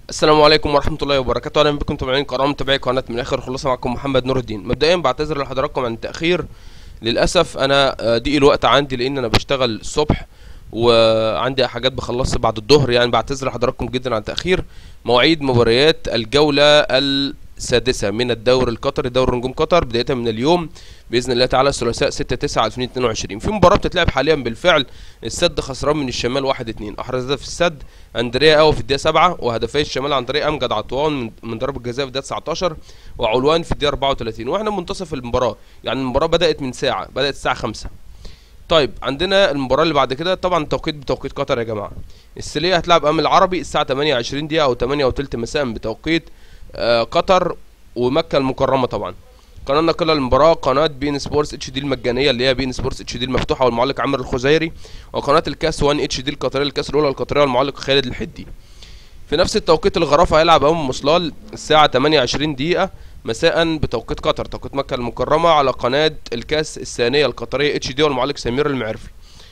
السلام عليكم ورحمة الله وبركاته أهلا بكم متابعين كرام متابعي قناة من آخر خلاصة معكم محمد نور الدين مبدئيا بعتذر لحضراتكم عن التأخير للأسف أنا آه، ضيق الوقت عندي لأن أنا بشتغل الصبح وعندي حاجات بخلصها بعد الظهر يعني بعتذر لحضراتكم جدا عن التأخير مواعيد مباريات الجولة السادسة من الدوري القطري دوري نجوم قطر بداية من اليوم بإذن الله تعالى الثلاثاء 6 9 2022 في مباراة بتتلعب حاليا بالفعل السد خسران من الشمال 1 2 أحرز هدف السد اندريا قوي في الدقيقه 7 وهدفي الشمال عن طريق امجد عطوان من- من ضربه جزاء في الدقيقه 19 وعلوان في الدقيقه 34 واحنا منتصف المباراه يعني المباراه بدات من ساعه بدات الساعه 5 طيب عندنا المباراه اللي بعد كده طبعا التوقيت بتوقيت قطر يا جماعه السليه هتلعب امام العربي الساعه 8 20 دقيقه او 8 وثلث مساء بتوقيت آه قطر ومكه المكرمه طبعا قناه ناقله للمباراه قناه بين سبورتس اتش دي المجانيه اللي هي بين سبورتس اتش دي المفتوحه والمعلق عمرو الخزيري وقناه الكاس 1 اتش دي القطريه الكاس الاولى القطريه والمعلق خالد الحدي في نفس التوقيت الغرافة هيلعب امام مصلال الساعة 28 دقيقة مساء بتوقيت قطر توقيت مكة المكرمة على قناة الكاس الثانية القطرية اتش دي والمعلق سمير المعرفي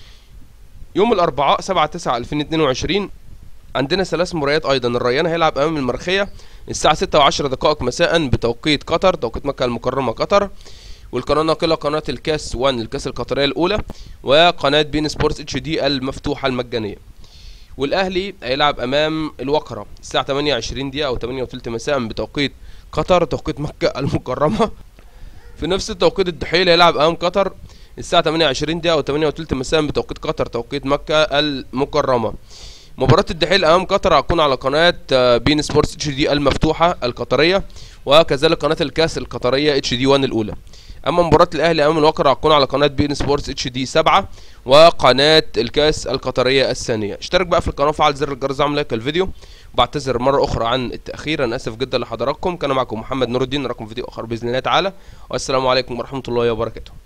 يوم الاربعاء 7 9 2022 عندنا ثلاث مباريات ايضا الريان هيلعب امام المرخية الساعة 6 و10 دقائق مساء بتوقيت قطر توقيت مكة المكرمة قطر والقناة الناقلة قناة الكاس 1 الكاس القطرية الأولى وقناة بين سبورتس اتش دي المفتوحة المجانية والاهلي هيلعب امام الوقرة الساعة 28 دقيقة او 8 وثلث مساء بتوقيت قطر توقيت مكة المكرمة في نفس التوقيت الدحيل هيلعب امام قطر الساعة 28 دقيقة او 8 وثلث مساء بتوقيت قطر توقيت مكة المكرمة مباراة الدحيل امام قطر هتكون على قناة آه، بين سبورتس اتش دي المفتوحة القطرية وكذلك قناة الكاس القطرية اتش دي 1 الاولى اما مباراة الاهلي امام الوقرة هتكون على قناة بين سبورتس اتش دي 7 وقناة الكاس القطرية الثانية اشترك بقى في القناة وفعل زر الجرس اعمل لايك الفيديو بعتذر مرة اخرى عن التأخير انا اسف جدا لحضراتكم كان معكم محمد نور الدين نراكم في فيديو اخر باذن الله تعالى والسلام عليكم ورحمة الله وبركاته